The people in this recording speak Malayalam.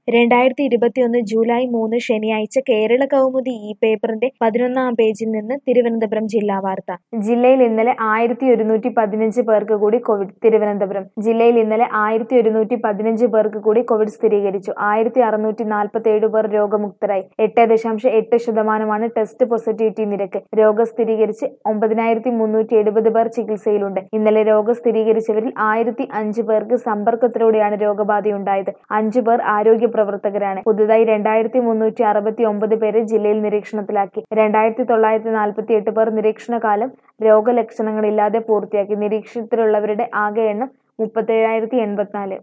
രണ്ടായിരത്തി ഇരുപത്തിയൊന്ന് ജൂലൈ മൂന്ന് ശനിയാഴ്ച കേരള കൗമുദി ഈ പേപ്പറിന്റെ പതിനൊന്നാം പേജിൽ നിന്ന് തിരുവനന്തപുരം ജില്ലാ വാർത്ത ജില്ലയിൽ ഇന്നലെ ആയിരത്തി ഒരുന്നൂറ്റി പതിനഞ്ച് പേർക്ക് കൂടി കോവിഡ് തിരുവനന്തപുരം ജില്ലയിൽ ഇന്നലെ ആയിരത്തി ഒരുന്നൂറ്റി പതിനഞ്ച് പേർക്ക് കൂടി കോവിഡ് സ്ഥിരീകരിച്ചു ആയിരത്തി അറുന്നൂറ്റി നാൽപ്പത്തി ഏഴ് പേർ രോഗമുക്തരായി എട്ട് ദശാംശം എട്ട് ശതമാനമാണ് ടെസ്റ്റ് പോസിറ്റിവിറ്റി നിരക്ക് രോഗം സ്ഥിരീകരിച്ച് ഒമ്പതിനായിരത്തി മുന്നൂറ്റി എഴുപത് പേർ ചികിത്സയിലുണ്ട് ഇന്നലെ രോഗം സ്ഥിരീകരിച്ചവരിൽ ആയിരത്തി അഞ്ച് പേർക്ക് സമ്പർക്കത്തിലൂടെയാണ് രോഗബാധയുണ്ടായത് അഞ്ചു പേർ ആരോഗ്യ പ്രവർത്തകരാണ് പുതുതായി രണ്ടായിരത്തി മുന്നൂറ്റി അറുപത്തി ഒമ്പത് പേരെ ജില്ലയിൽ നിരീക്ഷണത്തിലാക്കി രണ്ടായിരത്തി തൊള്ളായിരത്തി നാൽപ്പത്തി എട്ട് പേർ നിരീക്ഷണകാലം രോഗലക്ഷണങ്ങളില്ലാതെ പൂർത്തിയാക്കി നിരീക്ഷണത്തിലുള്ളവരുടെ ആകെ എണ്ണം മുപ്പത്തേഴായിരത്തി എൺപത്തിനാല്